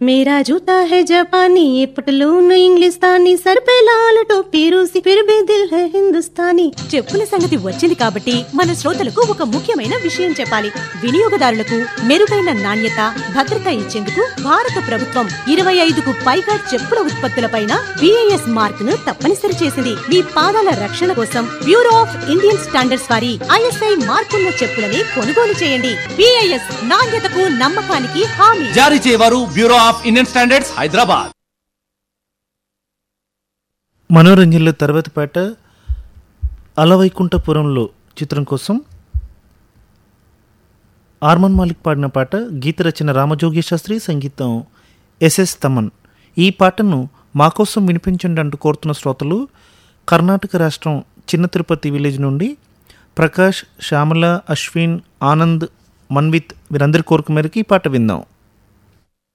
मेरा जूता है जापानी ये पटलून इंग्लिस्तानी सर पे लाल टोपी रूसी फिर भी दिल है हिंदुस्तानी చెప్పుల సంగతి వచ్చింది కాబట్టి మన శ్రోతలకు ఒక ముఖ్యమైన విషయం చెప్పాలి వినియోగదారులకు మెరుగైన నాణ్యత భద్రత ఇచ్చేందుకు భారత ప్రభుత్వం ఇరవై ఐదుకు పైగా చెప్పుల ఉత్పత్తులపైన బిఐఎస్ మార్క్ ను తప్పనిసరి చేసింది మీ పాదాల రక్షణ కోసం బ్యూరో ఆఫ్ ఇండియన్ స్టాండర్డ్స్ వారి ఐఎస్ఐ మార్కున్న చెప్పులని కొనుగోలు చేయండి బిఐఎస్ నాణ్యతకు నమ్మకానికి హామీ జారీ చేయవారు bureau of Indian standards Hyderabad మనోరంజన్లో తర్వాతి పాట అలవైకుంఠపురంలో చిత్రం కోసం ఆర్మన్ మాలిక్ పాడిన పాట గీత రచన రామజోగి శాస్త్రి సంగీతం ఎస్ఎస్ తమన్ ఈ పాటను మా కోసం వినిపించండి అంటూ కోరుతున్న శ్రోతలు కర్ణాటక రాష్ట్రం చిన్న తిరుపతి విలేజ్ నుండి ప్రకాష్ శ్యామల అశ్విన్ ఆనంద్ మన్విత్ వీరందరి కోరిక మేరకు ఈ పాట విందాం